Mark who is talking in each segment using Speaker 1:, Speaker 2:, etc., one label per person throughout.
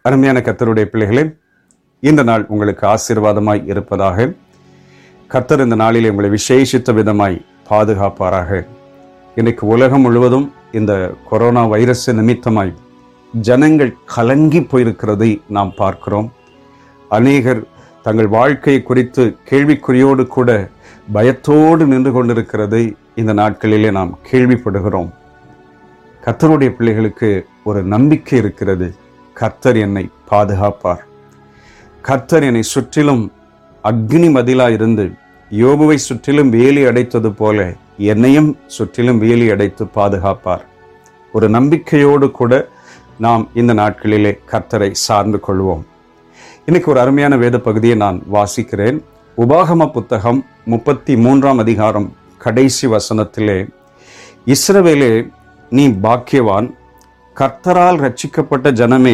Speaker 1: அருமையான கத்தருடைய பிள்ளைகளே இந்த நாள் உங்களுக்கு ஆசீர்வாதமாய் இருப்பதாக கத்தர் இந்த நாளில் உங்களை விசேஷித்த விதமாய் பாதுகாப்பாராக இன்னைக்கு உலகம் முழுவதும் இந்த கொரோனா வைரஸ் நிமித்தமாய் ஜனங்கள் கலங்கி போயிருக்கிறதை நாம் பார்க்கிறோம் அநேகர் தங்கள் வாழ்க்கை குறித்து கேள்விக்குறியோடு கூட பயத்தோடு நின்று கொண்டிருக்கிறதை இந்த நாட்களிலே நாம் கேள்விப்படுகிறோம் கர்த்தருடைய பிள்ளைகளுக்கு ஒரு நம்பிக்கை இருக்கிறது கர்த்தர் என்னை பாதுகாப்பார் கர்த்தர் என்னை சுற்றிலும் அக்னி மதிலா இருந்து யோபுவை சுற்றிலும் வேலி அடைத்தது போல என்னையும் சுற்றிலும் வேலி அடைத்து பாதுகாப்பார் ஒரு நம்பிக்கையோடு கூட நாம் இந்த நாட்களிலே கர்த்தரை சார்ந்து கொள்வோம் இன்னைக்கு ஒரு அருமையான வேத பகுதியை நான் வாசிக்கிறேன் உபாகம புத்தகம் முப்பத்தி மூன்றாம் அதிகாரம் கடைசி வசனத்திலே இஸ்ரவேலே நீ பாக்கியவான் கர்த்தரால் ரட்சிக்கப்பட்ட ஜனமே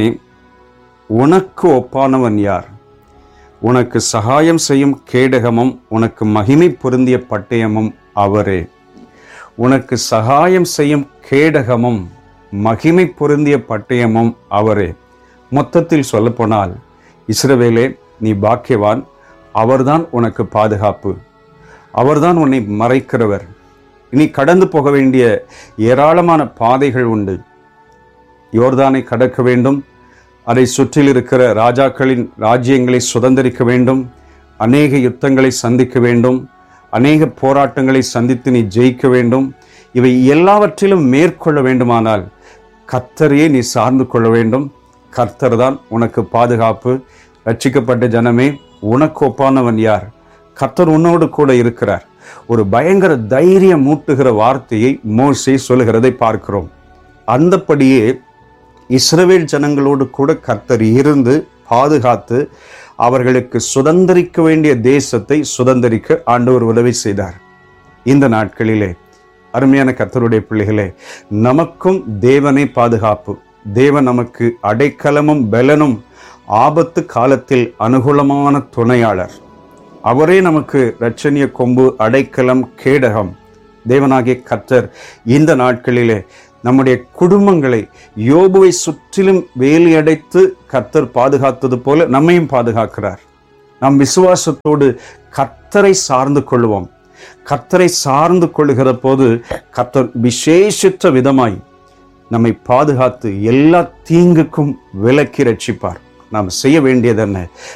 Speaker 1: உனக்கு ஒப்பானவன் யார் உனக்கு சகாயம் செய்யும் கேடகமும் உனக்கு மகிமை பொருந்திய பட்டயமும் அவரே உனக்கு சகாயம் செய்யும் கேடகமும் மகிமை பொருந்திய பட்டயமும் அவரே மொத்தத்தில் சொல்லப்போனால் இஸ்ரவேலே நீ பாக்கியவான் அவர்தான் உனக்கு பாதுகாப்பு அவர்தான் உன்னை மறைக்கிறவர் இனி கடந்து போக வேண்டிய ஏராளமான பாதைகள் உண்டு யோர்தானை கடக்க வேண்டும் அதை சுற்றில் இருக்கிற ராஜாக்களின் ராஜ்யங்களை சுதந்திரிக்க வேண்டும் அநேக யுத்தங்களை சந்திக்க வேண்டும் அநேக போராட்டங்களை சந்தித்து நீ ஜெயிக்க வேண்டும் இவை எல்லாவற்றிலும் மேற்கொள்ள வேண்டுமானால் கர்த்தரையே நீ சார்ந்து கொள்ள வேண்டும் கர்த்தர் தான் உனக்கு பாதுகாப்பு ரட்சிக்கப்பட்ட ஜனமே உனக்கு ஒப்பானவன் யார் கர்த்தர் உன்னோடு கூட இருக்கிறார் ஒரு பயங்கர தைரியம் மூட்டுகிற வார்த்தையை மோசே சொல்லுகிறதை பார்க்கிறோம் அந்தப்படியே இஸ்ரவேல் ஜனங்களோடு கூட கர்த்தர் இருந்து பாதுகாத்து அவர்களுக்கு சுதந்திரிக்க வேண்டிய தேசத்தை சுதந்திரிக்க ஆண்டவர் உதவி செய்தார் இந்த நாட்களிலே அருமையான கர்த்தருடைய பிள்ளைகளே நமக்கும் தேவனை பாதுகாப்பு தேவன் நமக்கு அடைக்கலமும் பலனும் ஆபத்து காலத்தில் அனுகூலமான துணையாளர் அவரே நமக்கு இரட்சணிய கொம்பு அடைக்கலம் கேடகம் தேவனாகிய கர்த்தர் இந்த நாட்களிலே நம்முடைய குடும்பங்களை யோபுவை சுற்றிலும் வேலியடைத்து கர்த்தர் பாதுகாத்தது போல நம்மையும் பாதுகாக்கிறார் நாம் விசுவாசத்தோடு கர்த்தரை சார்ந்து கொள்வோம் கர்த்தரை சார்ந்து கொள்ளுகிற போது கர்த்தர் விசேஷித்த விதமாய் நம்மை பாதுகாத்து எல்லா தீங்குக்கும் விலக்கி ரட்சிப்பார் நாம் செய்ய வேண்டியது என்ன